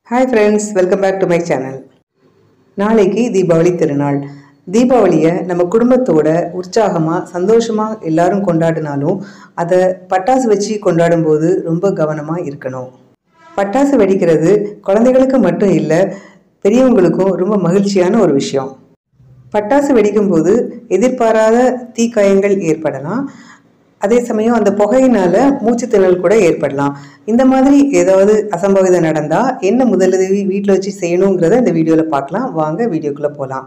hi friends welcome back to my channel நாளைக்கு தீபாவளி திருநாள் தீபாவளியை நம்ம குடும்பத்தோட உற்சாகமாக சந்தோஷமாக எல்லாரும் கொண்டாடினாலும் அதை பட்டாசு வச்சு கொண்டாடும்போது ரொம்ப கவனமாக இருக்கணும் பட்டாசு வெடிக்கிறது குழந்தைகளுக்கு மட்டும் இல்லை பெரியவங்களுக்கும் ரொம்ப மகிழ்ச்சியான ஒரு விஷயம் பட்டாசு வெடிக்கும்போது எதிர்பாராத தீக்காயங்கள் ஏற்படலாம் அதே சமயம் அந்த புகையினால மூச்சு திணறல் கூட ஏற்படலாம் இந்த மாதிரி ஏதாவது அசம்பவிதம் நடந்தா என்ன முதலுதவி வீட்டில் வச்சு செய்யணுங்கிறத இந்த வீடியோவில் பார்க்கலாம் வாங்க வீடியோக்குள்ளே போகலாம்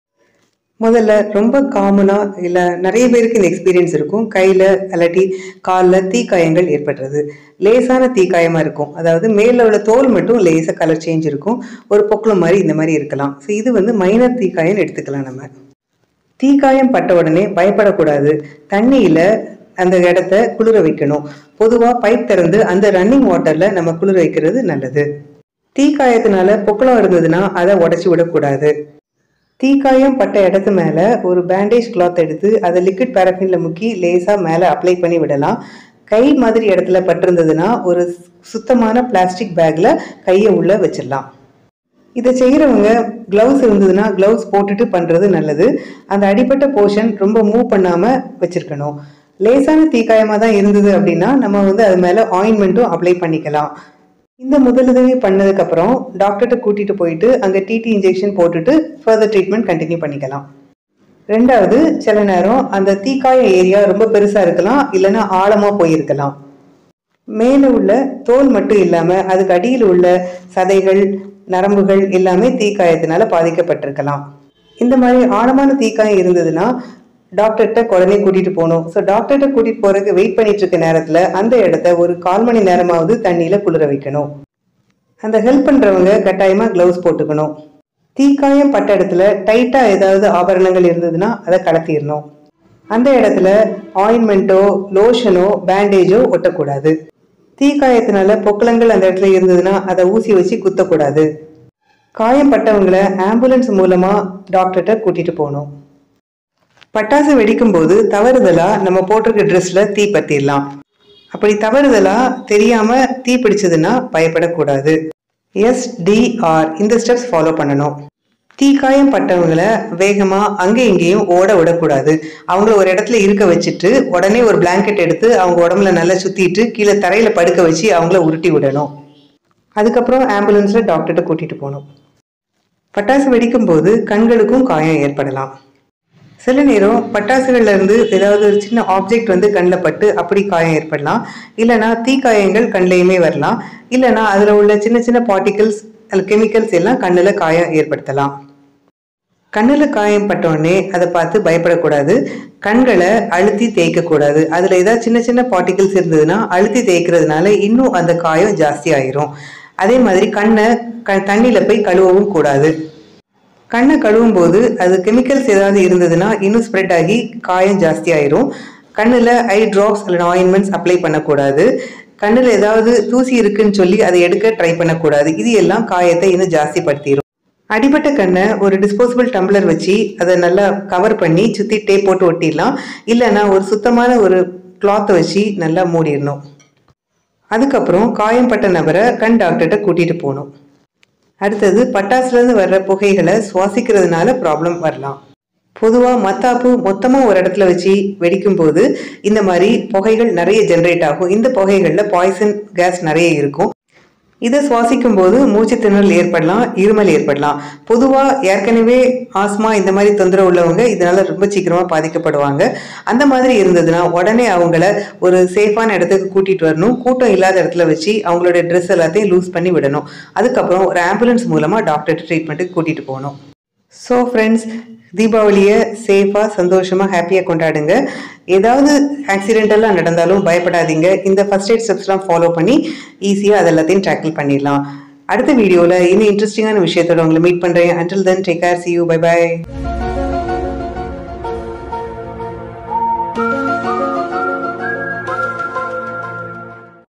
முதல்ல ரொம்ப காமனாக இல்லை நிறைய பேருக்கு இந்த எக்ஸ்பீரியன்ஸ் இருக்கும் கையில் இல்லாட்டி காலில் தீக்காயங்கள் ஏற்படுறது லேசான தீக்காயமாக இருக்கும் அதாவது மேலே உள்ள தோல் மட்டும் லேசாக கலர் சேஞ்ச் இருக்கும் ஒரு பொக்களம் மாதிரி இந்த மாதிரி இருக்கலாம் ஸோ இது வந்து மைனர் தீக்காயம் எடுத்துக்கலாம் நம்ம தீக்காயம் பட்ட உடனே பயப்படக்கூடாது தண்ணியில் அந்த இடத்த குளிர வைக்கணும் பொதுவாக பைப் திறந்து அந்த ரன்னிங் வாட்டரில் நம்ம குளிர வைக்கிறது நல்லது தீக்காயத்தினால பொக்களம் இருந்ததுன்னா அதை உடச்சி விடக்கூடாது தீக்காயம் பட்ட இடத்து மேலே ஒரு பேண்டேஜ் கிளாத் எடுத்து அதை லிக்விட் பேரஃபினில் முக்கி லேசாக மேலே அப்ளை பண்ணி விடலாம் கை மாதிரி இடத்துல பட்டிருந்ததுன்னா ஒரு சுத்தமான பிளாஸ்டிக் பேக்கில் கையை உள்ளே வச்சிடலாம் இதை செய்கிறவங்க க்ளவுஸ் இருந்ததுன்னா க்ளவுஸ் போட்டுட்டு பண்ணுறது நல்லது அந்த அடிப்பட்ட போர்ஷன் ரொம்ப மூவ் பண்ணாமல் வச்சுருக்கணும் லேசான தீக்காயமாக தான் இருந்தது அப்படின்னா நம்ம வந்து அது மேலே ஆயின்மெண்ட்டும் அப்ளை பண்ணிக்கலாம் இந்த முதலுதவி பண்ணதுக்கப்புறம் டாக்டர்கிட்ட கூட்டிகிட்டு போயிட்டு அங்கே டிடி இன்ஜெக்ஷன் போட்டுட்டு ஃபர்தர் ட்ரீட்மெண்ட் கண்டினியூ பண்ணிக்கலாம் ரெண்டாவது சில நேரம் அந்த தீக்காய ஏரியா ரொம்ப பெருசாக இருக்கலாம் இல்லைன்னா ஆழமாக போயிருக்கலாம் மேலே உள்ள தோல் மட்டும் இல்லாமல் அதுக்கு அடியில் உள்ள சதைகள் நரம்புகள் எல்லாமே தீக்காயத்தினால பாதிக்கப்பட்டிருக்கலாம் இந்த மாதிரி ஆழமான தீக்காயம் இருந்ததுன்னா டாக்டர்கிட்ட குழந்தைய கூட்டிட்டு போகணும் ஸோ டாக்டர்கிட்ட கூட்டிட்டு போறதுக்கு வெயிட் பண்ணிட்டு இருக்க நேரத்துல அந்த இடத்த ஒரு கால் மணி நேரமாவது தண்ணியில குளிர வைக்கணும் அந்த ஹெல்ப் பண்றவங்க கட்டாயமா கிளவுஸ் போட்டுக்கணும் தீக்காயம் பட்ட இடத்துல டைட்டா ஏதாவது ஆபரணங்கள் இருந்ததுன்னா அதை கலத்திடணும் அந்த இடத்துல ஆயின்மெண்ட்டோ லோஷனோ பேண்டேஜோ ஒட்டக்கூடாது தீக்காயத்தினால பொக்களங்கள் அந்த இடத்துல இருந்ததுன்னா அதை ஊசி வச்சு குத்தக்கூடாது காயப்பட்டவங்களை ஆம்புலன்ஸ் மூலமா டாக்டர்கிட்ட கூட்டிட்டு போகணும் பட்டாசு வெடிக்கும்போது தவறுதலா நம்ம போட்டிருக்க ட்ரெஸ்ல தீ பத்திடலாம் அப்படி தவறுதலா தெரியாம தீ பிடிச்சதுன்னா பயப்படக்கூடாது எஸ்டிஆர் இந்த ஸ்டெப்ஸ் ஃபாலோ பண்ணணும் தீக்காயம் பட்டவங்களை வேகமா அங்கே இங்கேயும் ஓட விடக்கூடாது அவங்கள ஒரு இடத்துல இருக்க வச்சுட்டு உடனே ஒரு பிளாங்கெட் எடுத்து அவங்க உடம்புல நல்லா சுத்திட்டு கீழே தரையில படுக்க வச்சு அவங்கள உருட்டி விடணும் அதுக்கப்புறம் ஆம்புலன்ஸ்ல டாக்டர்கிட்ட கூட்டிட்டு போகணும் பட்டாசு வெடிக்கும் போது கண்களுக்கும் காயம் ஏற்படலாம் சில நேரம் பட்டாசுகள்ல இருந்து ஏதாவது ஒரு சின்ன ஆப்ஜெக்ட் வந்து கண்ணில் பட்டு அப்படி காயம் ஏற்படலாம் இல்லைனா தீக்காயங்கள் கண்ணிலையுமே வரலாம் இல்லைனா அதில் உள்ள சின்ன சின்ன பார்ட்டிகல்ஸ் அல்ல கெமிக்கல்ஸ் எல்லாம் கண்ணில் காயம் ஏற்படுத்தலாம் கண்ணில் காயம் பட்டோடனே அதை பார்த்து பயப்படக்கூடாது கண்களை அழுத்தி தேய்க்கக்கூடாது அதில் ஏதாவது சின்ன சின்ன பார்ட்டிகல்ஸ் இருந்ததுன்னா அழுத்தி தேய்க்கிறதுனால இன்னும் அந்த காயம் ஜாஸ்தி ஆயிரும் அதே மாதிரி கண்ணை க தண்ணியில் போய் கழுவவும் கூடாது கண்ணை கழுவும் போது அது கெமிக்கல்ஸ் ஏதாவது இருந்ததுன்னா இன்னும் ஸ்ப்ரெட் ஆகி காயம் ஜாஸ்தி ஆயிரும் கண்ணில் ஐ ட்ராப்ஸ் அல்லது ஆயின்மெண்ட்ஸ் அப்ளை பண்ணக்கூடாது கண்ணில் ஏதாவது தூசி இருக்குன்னு சொல்லி அதை எடுக்க ட்ரை பண்ணக்கூடாது இது எல்லாம் காயத்தை இன்னும் ஜாஸ்தி படுத்திடும் அடிபட்ட கண்ணை ஒரு டிஸ்போசபிள் டம்ளர் வச்சு அதை நல்லா கவர் பண்ணி சுற்றி டேப் போட்டு ஒட்டிடலாம் இல்லைன்னா ஒரு சுத்தமான ஒரு கிளாத்தை வச்சு நல்லா மூடிடணும் அதுக்கப்புறம் காயம்பட்ட நபரை கண் டாக்டர்கிட்ட கூட்டிகிட்டு போகணும் அடுத்தது பட்டாசுலேருந்து வர்ற புகைகளை சுவாசிக்கிறதுனால ப்ராப்ளம் வரலாம் பொதுவாக மத்தாப்பு மொத்தமாக ஒரு இடத்துல வச்சு வெடிக்கும் போது இந்த மாதிரி புகைகள் நிறைய ஜென்ரேட் ஆகும் இந்த புகைகளில் பாய்சன் கேஸ் நிறைய இருக்கும் இதை சுவாசிக்கும் போது மூச்சு திணறல் ஏற்படலாம் இருமல் ஏற்படலாம் பொதுவாக ஏற்கனவே ஆஸ்மா இந்த மாதிரி தொந்தரவு உள்ளவங்க இதனால ரொம்ப சீக்கிரமாக பாதிக்கப்படுவாங்க அந்த மாதிரி இருந்ததுன்னா உடனே அவங்கள ஒரு சேஃபான இடத்துக்கு கூட்டிகிட்டு வரணும் கூட்டம் இல்லாத இடத்துல வச்சு அவங்களுடைய ட்ரெஸ் எல்லாத்தையும் லூஸ் பண்ணி விடணும் அதுக்கப்புறம் ஒரு ஆம்புலன்ஸ் மூலமாக டாக்டர் ட்ரீட்மெண்ட்டுக்கு கூட்டிகிட்டு போகணும் ஸோ ஃப்ரெண்ட்ஸ் தீபாவளியை சேஃபாக சந்தோஷமாக ஹாப்பியாக கொண்டாடுங்க ஏதாவது ஆக்சிடென்டெல்லாம் நடந்தாலும் பயப்படாதீங்க இந்த ஃபஸ்ட் எய்ட் ஸ்டெப்ஸ்லாம் ஃபாலோ பண்ணி ஈஸியாக அது எல்லாத்தையும் டேக்கிள் பண்ணிடலாம் அடுத்த வீடியோவில் இன்னும் இன்ட்ரெஸ்டிங்கான விஷயத்தோட உங்களை மீட் பண்ணுறேன் until then take care see you bye by